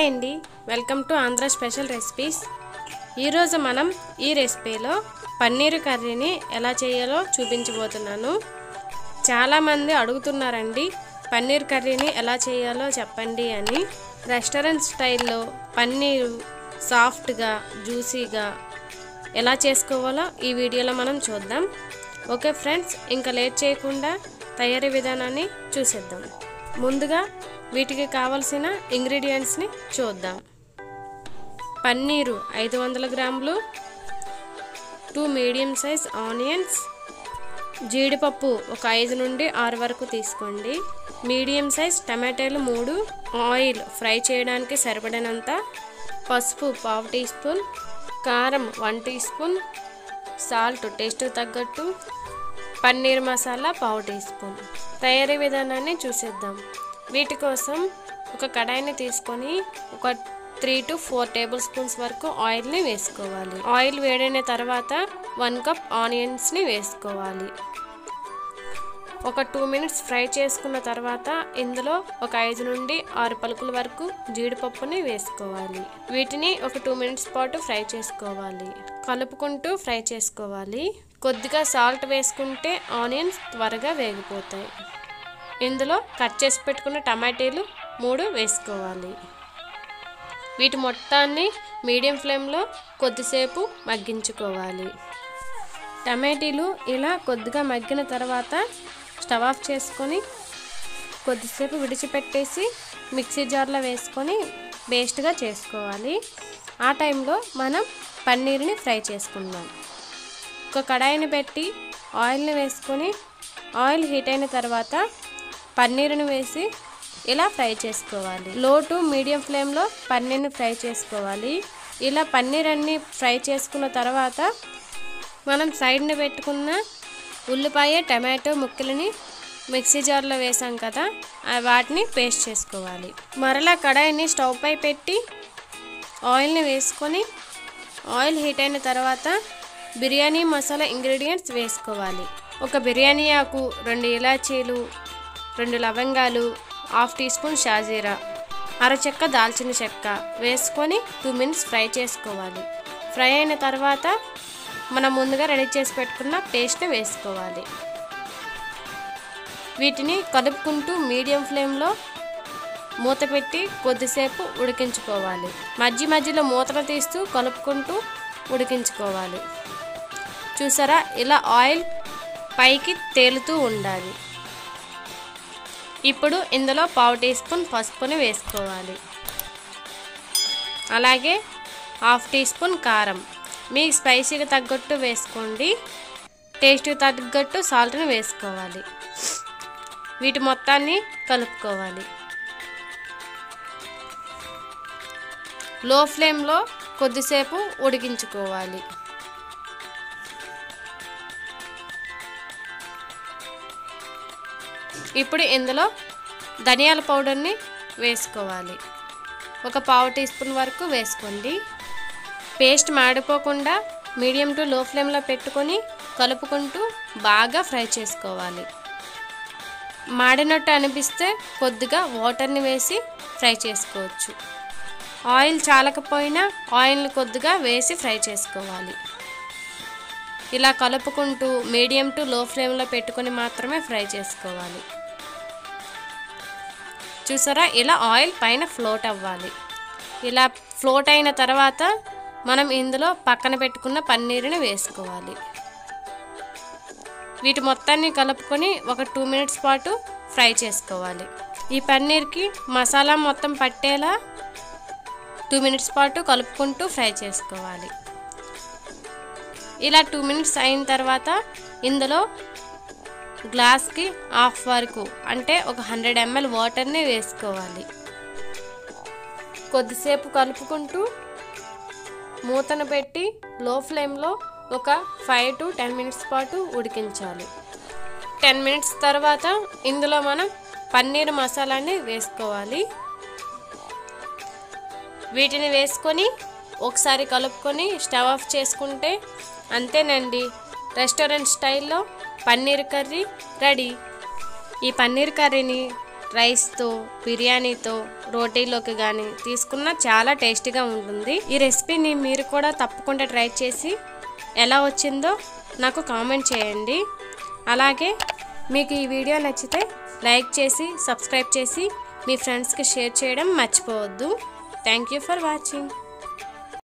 hi అండి welcome to Andhra special recipes ఈరోజు మనం ఈ రెసిపీలో పన్నీరు కర్రీని ఎలా చేయాలో చూపించబోతున్నాను చాలామంది అడుగుతున్నారండి పన్నీర్ కర్రీని ఎలా చేయాలో చెప్పండి అని రెస్టారెంట్ స్టైల్లో పన్నీరు సాఫ్ట్గా జ్యూసీగా ఎలా చేసుకోవాలో ఈ వీడియోలో మనం చూద్దాం ఓకే ఫ్రెండ్స్ ఇంకా లేట్ చేయకుండా తయారీ విధానాన్ని చూసేద్దాం ముందుగా వీటికి కావలసిన ఇంగ్రీడియంట్స్ని చూద్దాం పన్నీరు ఐదు వందల గ్రాములు టూ మీడియం సైజ్ ఆనియన్స్ జీడిపప్పు ఒక ఐదు నుండి ఆరు వరకు తీసుకోండి మీడియం సైజ్ టమాటాలు మూడు ఆయిల్ ఫ్రై చేయడానికి సరిపడినంత పసుపు పావు టీ స్పూన్ కారం one teaspoon salt taste తగ్గట్టు పన్నీర్ మసాలా పావు టీ స్పూన్ తయారీ విధానాన్ని చూసేద్దాం వీటి కోసం ఒక కడాయిని తీసుకొని ఒక three to four tablespoons వరకు ఆయిల్ని వేసుకోవాలి ఆయిల్ వేడైన తర్వాత వన్ కప్ ఆనియన్స్ని వేసుకోవాలి ఒక టూ మినిట్స్ ఫ్రై చేసుకున్న తర్వాత ఇందులో ఒక ఐదు నుండి ఆరు పలుకుల వరకు జీడిపప్పుని వేసుకోవాలి వీటిని ఒక టూ మినిట్స్ పాటు ఫ్రై చేసుకోవాలి కలుపుకుంటూ ఫ్రై చేసుకోవాలి కొద్దిగా సాల్ట్ వేసుకుంటే ఆనియన్స్ త్వరగా వేగిపోతాయి ఇందులో కట్ చేసి పెట్టుకున్న టమాటీలు మూడు వేసుకోవాలి వీటి మొత్తాన్ని మీడియం ఫ్లేమ్లో కొద్దిసేపు మగ్గించుకోవాలి టమాటీలు ఇలా కొద్దిగా మగ్గిన తర్వాత స్టవ్ ఆఫ్ చేసుకొని కొద్దిసేపు విడిచిపెట్టేసి మిక్సీ జార్లో వేసుకొని పేస్ట్గా చేసుకోవాలి ఆ టైంలో మనం పన్నీర్ని ఫ్రై చేసుకుందాం ఒక కడాయిని పెట్టి ఆయిల్ని వేసుకొని ఆయిల్ హీట్ అయిన తర్వాత పన్నీర్ని వేసి ఇలా ఫ్రై చేసుకోవాలి లో టు మీడియం ఫ్లేమ్లో పన్నీర్ని ఫ్రై చేసుకోవాలి ఇలా పన్నీర్ అన్ని ఫ్రై చేసుకున్న తర్వాత మనం సైడ్ని పెట్టుకున్న ఉల్లిపాయ టమాటో ముక్కలని మిక్సీ జార్లో వేసాం కదా వాటిని పేస్ట్ చేసుకోవాలి మరలా కడాయిని స్టవ్ పై పెట్టి ఆయిల్ని వేసుకొని ఆయిల్ హీట్ అయిన తర్వాత బిర్యానీ మసాలా ఇంగ్రీడియంట్స్ వేసుకోవాలి ఒక బిర్యానీ ఆకు రెండు ఇలాచీలు రెండు లవంగాలు హాఫ్ టీ స్పూన్ షాజీరా అరచెక్క దాల్చిన చెక్క వేసుకొని టూ మినిట్స్ ఫ్రై చేసుకోవాలి ఫ్రై అయిన తర్వాత మనం ముందుగా రెడీ చేసి పెట్టుకున్న పేస్ట్ వేసుకోవాలి వీటిని కలుపుకుంటూ మీడియం ఫ్లేమ్లో మూత పెట్టి కొద్దిసేపు ఉడికించుకోవాలి మధ్య మధ్యలో మూతలు తీస్తూ కలుపుకుంటూ ఉడికించుకోవాలి చూసారా ఇలా ఆయిల్ పైకి తేలుతూ ఉండాలి ఇప్పుడు ఇందులో పావు టీ స్పూన్ పసుపుని వేసుకోవాలి అలాగే హాఫ్ టీ స్పూన్ కారం మీ స్పైసీకి తగ్గట్టు వేసుకోండి టేస్ట్కి తగ్గట్టు సాల్ట్ని వేసుకోవాలి వీటి మొత్తాన్ని కలుపుకోవాలి లో ఫ్లేమ్లో కొద్దిసేపు ఉడికించుకోవాలి ఇప్పుడు ఇందులో ధనియాల పౌడర్ని వేసుకోవాలి ఒక పావు టీ స్పూన్ వరకు వేసుకోండి పేస్ట్ మాడిపోకుండా మీడియం టు లో ఫ్లేమ్లో పెట్టుకొని కలుపుకుంటూ బాగా ఫ్రై చేసుకోవాలి మాడినట్టు అనిపిస్తే కొద్దిగా వాటర్ని వేసి ఫ్రై చేసుకోవచ్చు ఆయిల్ చాలకపోయినా ఆయిల్ని కొద్దిగా వేసి ఫ్రై చేసుకోవాలి ఇలా కలుపుకుంటూ మీడియం టు లో ఫ్లేమ్లో పెట్టుకొని మాత్రమే ఫ్రై చేసుకోవాలి చూసారా ఇలా ఆయిల్ పైన ఫ్లోట్ అవ్వాలి ఇలా ఫ్లోట్ అయిన తర్వాత మనం ఇందులో పక్కన పెట్టుకున్న పన్నీరుని వేసుకోవాలి వీటి మొత్తాన్ని కలుపుకొని ఒక టూ మినిట్స్ పాటు ఫ్రై చేసుకోవాలి ఈ పన్నీర్కి మసాలా మొత్తం పట్టేలా టూ మినిట్స్ పాటు కలుపుకుంటూ ఫ్రై చేసుకోవాలి ఇలా టూ మినిట్స్ అయిన తర్వాత ఇందులో గ్లాస్కి హాఫ్ వరకు అంటే ఒక హండ్రెడ్ ఎంఎల్ వాటర్ని వేసుకోవాలి కొద్దిసేపు కలుపుకుంటూ మూతను పెట్టి లో ఫ్లేమ్లో ఒక ఫైవ్ టు టెన్ మినిట్స్ పాటు ఉడికించాలి టెన్ మినిట్స్ తర్వాత ఇందులో మనం పన్నీర్ మసాలాని వేసుకోవాలి వీటిని వేసుకొని ఒకసారి కలుపుకొని స్టవ్ ఆఫ్ చేసుకుంటే అంతేనండి రెస్టారెంట్ స్టైల్లో పన్నీర్ కర్రీ రెడీ ఈ పన్నీర్ కర్రీని రైస్తో బిర్యానీతో రోటీలోకి కానీ తీసుకున్న చాలా టేస్టీగా ఉంటుంది ఈ రెసిపీని మీరు కూడా తప్పకుండా ట్రై చేసి ఎలా వచ్చిందో నాకు కామెంట్ చేయండి అలాగే మీకు ఈ వీడియో నచ్చితే లైక్ చేసి సబ్స్క్రైబ్ చేసి మీ ఫ్రెండ్స్కి షేర్ చేయడం మర్చిపోవద్దు థ్యాంక్ యూ ఫర్ వాచింగ్